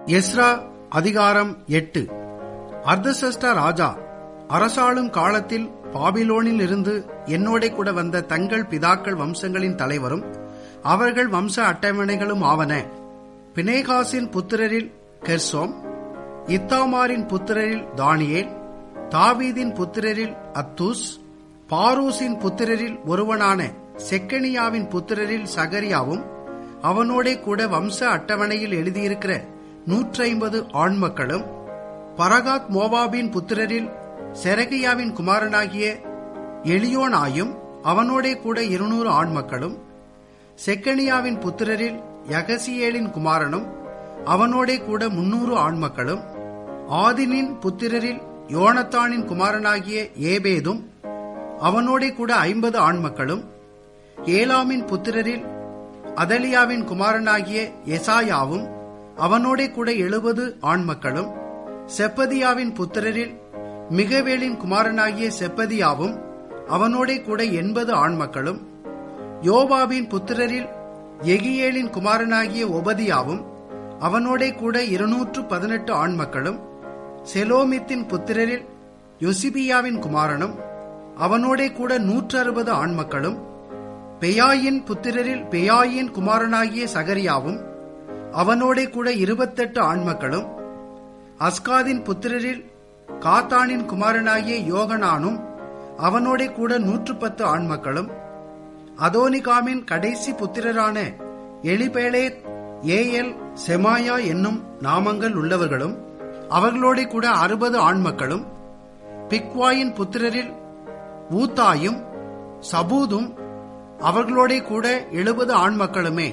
Ezra அதிகாரம் எட்டு அர்தசஷ்டா ராஜா அரசாளும் காலத்தில் பாபிலோனில் இருந்து என்னோட கூட வந்த தங்கள் பிதாக்கள் வம்சங்களின் தலைவரும் அவர்கள் வம்ச அட்டவணைகளும் ஆவன பினேகாசின் புத்திரரில் கெர்சோம் இத்தாமாரின் புத்திரரில் தானியேல் தாவீதின் புத்திரரில் அத்தூஸ் பாரூசின் புத்திரரில் ஒருவனான செக்கனியாவின் புத்திரரில் சகரியாவும் அவனோடே கூட வம்ச அட்டவணையில் எழுதியிருக்கிற நூற்றைம்பது ஆண்மக்களும் பரகாத் மோவாபின் புத்திரரில் செரகியாவின் குமாரனாகிய எலியோனாயும் அவனோடே கூட இருநூறு ஆண்மக்களும் செக்கனியாவின் புத்திரரில் யகசியேலின் குமாரனும் அவனோடே கூட முன்னூறு ஆண்மக்களும் ஆதினின் புத்திரரில் யோனத்தானின் குமாரனாகிய ஏபேதும் அவனோடே கூட ஐம்பது ஆண்மக்களும் ஏலாமின் புத்திரரில் அதலியாவின் குமாரனாகிய எசாயாவும் அவனோடே கூட எழுபது ஆண்மக்களும் செப்பதியாவின் புத்திரரில் மிகவேலின் குமாரனாகிய செப்பதியாவும் அவனோடே கூட எண்பது ஆண்மக்களும் யோவாவின் புத்திரரில் எகியேலின் குமாரனாகிய ஒபதியாவும் அவனோடே கூட இருநூற்று பதினெட்டு ஆண்மக்களும் செலோமித்தின் புத்திரரில் யொசிபியாவின் குமாரனும் அவனோடே கூட நூற்று அறுபது ஆண்மக்களும் பெயாயின் புத்திரரில் பெயாயின் குமாரனாகிய சகரியாவும் அவனோடே கூட இருபத்தெட்டு ஆண்மக்களும் அஸ்காதின் புத்திரரில் காத்தானின் குமாரனாகிய யோகனானும் அவனோடே கூட நூற்று பத்து ஆண்மக்களும் அதோனிகாமின் கடைசி புத்திரரான எலிபேலே ஏஎல் செமாயா என்னும் நாமங்கள் உள்ளவர்களும் அவர்களோட கூட அறுபது ஆண்மக்களும் பிக்வாயின் புத்திரரில் ஊத்தாயும் சபூதும் அவர்களோட கூட எழுபது ஆண்மக்களுமே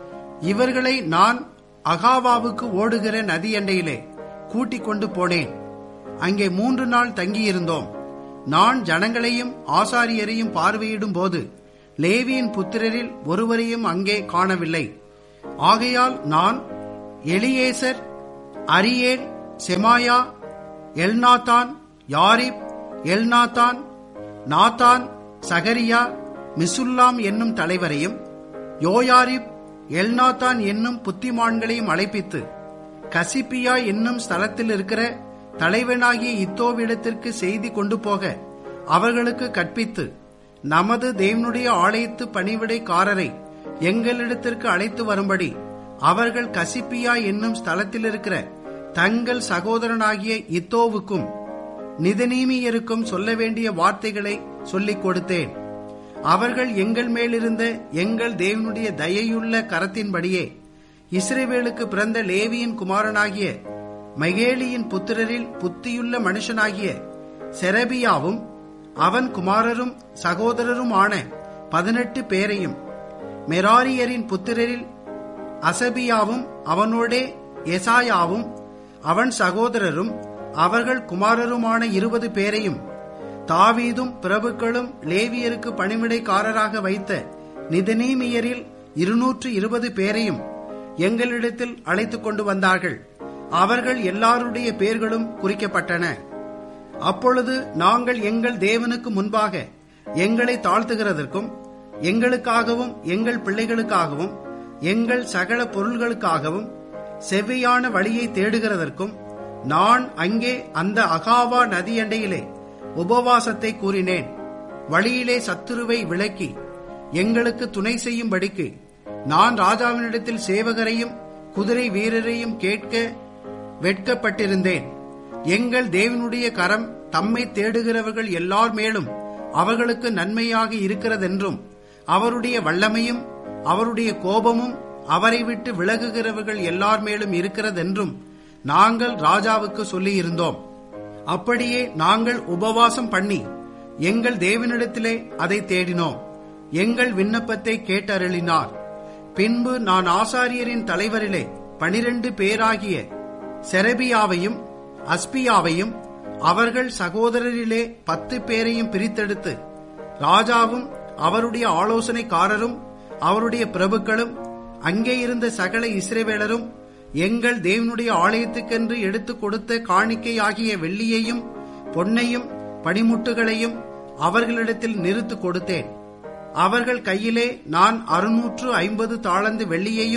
இவர்களை நான் அகாவாவுக்கு ஓடுகிற நதி எண்டையிலே கூட்டிக் கொண்டு போனேன் அங்கே மூன்று நாள் தங்கியிருந்தோம் நான் ஜனங்களையும் ஆசாரியரையும் பார்வையிடும் போது லேவியின் புத்திரரில் ஒருவரையும் அங்கே காணவில்லை ஆகையால் நான் Eliezer Ariel Shemaiah Elnathan Jarib Elnathan Nathan Zechariah Meshullam என்னும் தலைவரையும் யோயாரிப் எல்நாத்தான் என்னும் புத்திமான்களையும் அழைப்பித்து கசிப்பியா என்னும் ஸ்தலத்தில் இருக்கிற தலைவனாகிய இத்தோவிடத்திற்கு செய்தி கொண்டு போக அவர்களுக்கு கற்பித்து நமது தேவனுடைய ஆலயத்து பணிவிடைக்காரரை எங்களிடத்திற்கு அழைத்து வரும்படி அவர்கள் கசிப்பியா என்னும் ஸ்தலத்தில் இருக்கிற தங்கள் சகோதரனாகிய இத்தோவுக்கும் நிதனீமியருக்கும் சொல்ல வேண்டிய வார்த்தைகளை சொல்லிக் கொடுத்தேன் அவர்கள் எங்கள் மேலிருந்த எங்கள் தேவனுடைய தயையுள்ள கரத்தின்படியே இஸ்ரேவேலுக்கு பிறந்த லேவியின் குமாரனாகிய மகேலியின் புத்திரரில் புத்தியுள்ள மனுஷனாகிய செரபியாவும் அவன் குமாரரும் சகோதரரும் ஆன பதினெட்டு பேரையும் மெராரியரின் புத்திரரில் அசபியாவும் அவனோடே எசாயாவும் அவன் சகோதரரும் அவர்கள் குமாரருமான இருபது பேரையும் தாவீதும் பிரபுக்களும் லேவியருக்கு பணிவிடைக்காரராக வைத்த நிதனீமியரில் இருநூற்று இருபது பேரையும் எங்களிடத்தில் அழைத்துக் கொண்டு வந்தார்கள் அவர்கள் எல்லாருடைய பேர்களும் குறிக்கப்பட்டன அப்பொழுது நாங்கள் எங்கள் தேவனுக்கு முன்பாக எங்களை தாழ்த்துகிறதற்கும் எங்களுக்காகவும் எங்கள் பிள்ளைகளுக்காகவும் எங்கள் சகல பொருள்களுக்காகவும் செவ்வையான வழியை தேடுகிறதற்கும் நான் அங்கே அந்த அகாவா நதியண்டையிலே உபவாசத்தை கூறினேன் வழியிலே சத்துருவை விளக்கி எங்களுக்கு துணை செய்யும்படிக்கு நான் ராஜாவினிடத்தில் சேவகரையும் குதிரை வீரரையும் கேட்க வெட்கப்பட்டிருந்தேன் எங்கள் தேவனுடைய கரம் தம்மை தேடுகிறவர்கள் எல்லார் மேலும் அவர்களுக்கு நன்மையாக இருக்கிறதென்றும் அவருடைய வல்லமையும் அவருடைய கோபமும் அவரை விட்டு விலகுகிறவர்கள் எல்லார் மேலும் இருக்கிறதென்றும் நாங்கள் ராஜாவுக்கு சொல்லியிருந்தோம் அப்படியே நாங்கள் உபவாசம் பண்ணி எங்கள் தேவனிடத்திலே அதை தேடினோம் எங்கள் விண்ணப்பத்தை கேட்டருளினார் பின்பு நான் ஆசாரியரின் தலைவரிலே பனிரெண்டு பேராகிய செரபியாவையும் அஸ்பியாவையும் அவர்கள் சகோதரரிலே பத்து பேரையும் பிரித்தெடுத்து ராஜாவும் அவருடைய ஆலோசனைக்காரரும் அவருடைய பிரபுக்களும் அங்கே இருந்த சகல இஸ்ரேவேலரும் எங்கள் தேவனுடைய ஆலயத்துக்கென்று எடுத்துக் கொடுத்த காணிக்கையாகிய வெள்ளியையும் பொன்னையும் பனிமுட்டுகளையும் அவர்களிடத்தில் நிறுத்து கொடுத்தேன் அவர்கள் கையிலே நான் அறுநூற்று ஐம்பது தாளந்து வெள்ளியையும்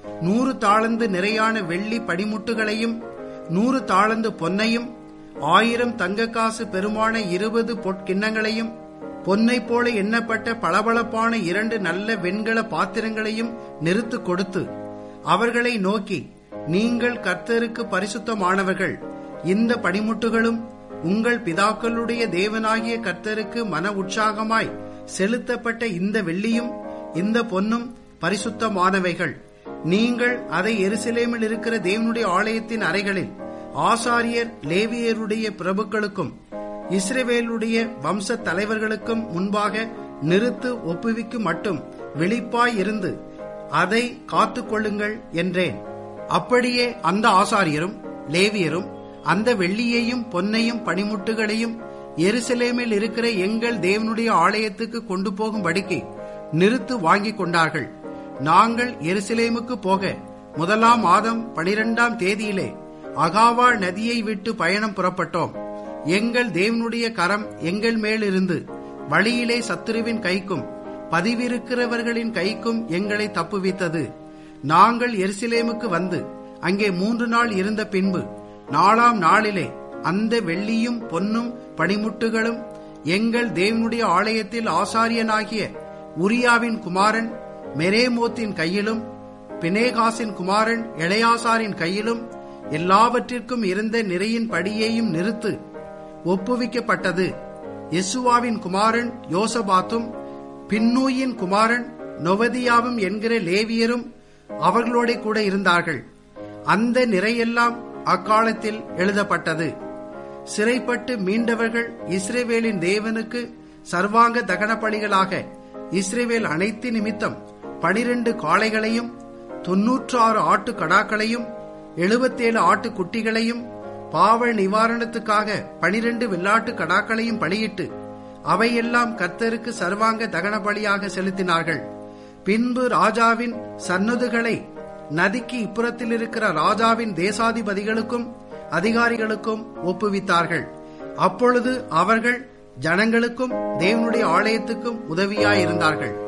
நூறு தாளந்து நிறையான வெள்ளி படிமுட்டுகளையும் நூறு தாளந்து பொன்னையும் ஆயிரம் தங்கக்காசு பெருமான இருபது பொற்கிண்ணங்களையும் பொன்னை போல எண்ணப்பட்ட பளபளப்பான இரண்டு நல்ல வெண்கல பாத்திரங்களையும் நிறுத்து கொடுத்து அவர்களை நோக்கி நீங்கள் கர்த்தருக்கு பரிசுத்தமானவர்கள் இந்த படிமுட்டுகளும் உங்கள் பிதாக்களுடைய தேவனாகிய கர்த்தருக்கு மன உற்சாகமாய் செலுத்தப்பட்ட இந்த வெள்ளியும் இந்த பொன்னும் பரிசுத்தமானவைகள் நீங்கள் அதை எருசலேமில் இருக்கிற தேவனுடைய ஆலயத்தின் அறைகளில் ஆசாரியர் லேவியருடைய பிரபுக்களுக்கும் இஸ்ரேவேலுடைய வம்ச தலைவர்களுக்கும் முன்பாக நிறுத்து ஒப்புவிக்கும் மட்டும் வெளிப்பாய் இருந்து அதை காத்துக்கொள்ளுங்கள் என்றேன் அப்படியே அந்த ஆசாரியரும் லேவியரும் அந்த வெள்ளியையும் பொன்னையும் பனிமுட்டுகளையும் எருசலேமில் இருக்கிற எங்கள் தேவனுடைய ஆலயத்துக்கு கொண்டு போகும்படிக்கு நிறுத்து வாங்கிக் கொண்டார்கள் நாங்கள் எருசலேமுக்கு போக முதலாம் மாதம் பனிரெண்டாம் தேதியிலே அகாவா நதியை விட்டு பயணம் புறப்பட்டோம் எங்கள் தேவனுடைய கரம் எங்கள் மேலிருந்து வழியிலே சத்துருவின் கைக்கும் பதிவிருக்கிறவர்களின் கைக்கும் எங்களை தப்புவித்தது நாங்கள் எருசலேமுக்கு வந்து அங்கே மூன்று நாள் இருந்த பின்பு நாலாம் நாளிலே அந்த வெள்ளியும் பொன்னும் பனிமுட்டுகளும் எங்கள் தேவனுடைய ஆலயத்தில் ஆசாரியனாகிய உரியாவின் குமாரன் மெரேமோத்தின் கையிலும் பினேகாசின் குமாரன் எளையாசாரின் கையிலும் எல்லாவற்றிற்கும் இருந்த நிறையின் படியையும் நிறுத்து ஒப்புவிக்கப்பட்டது யெசுவாவின் குமாரன் யோசபாத்தும் பின்னூயின் குமாரன் நொவதியாவும் என்கிற லேவியரும் அவர்களோட கூட இருந்தார்கள் அந்த நிறையெல்லாம் அக்காலத்தில் எழுதப்பட்டது சிறைப்பட்டு மீண்டவர்கள் இஸ்ரேவேலின் தேவனுக்கு சர்வாங்க தகன பலிகளாக இஸ்ரேவேல் அனைத்து நிமித்தம் பனிரெண்டு காளைகளையும் தொன்னூற்றாறு ஆட்டு கடாக்களையும் எழுபத்தேழு ஆட்டு குட்டிகளையும் பாவ நிவாரணத்துக்காக பனிரெண்டு வெள்ளாட்டு கடாக்களையும் பலியிட்டு அவையெல்லாம் கர்த்தருக்கு சர்வாங்க தகன பலியாக செலுத்தினார்கள் பின்பு ராஜாவின் சன்னதுகளை நதிக்கு இப்புறத்தில் இருக்கிற ராஜாவின் தேசாதிபதிகளுக்கும் அதிகாரிகளுக்கும் ஒப்புவித்தார்கள் அப்பொழுது அவர்கள் ஜனங்களுக்கும் தேவனுடைய ஆலயத்துக்கும் உதவியாயிருந்தார்கள்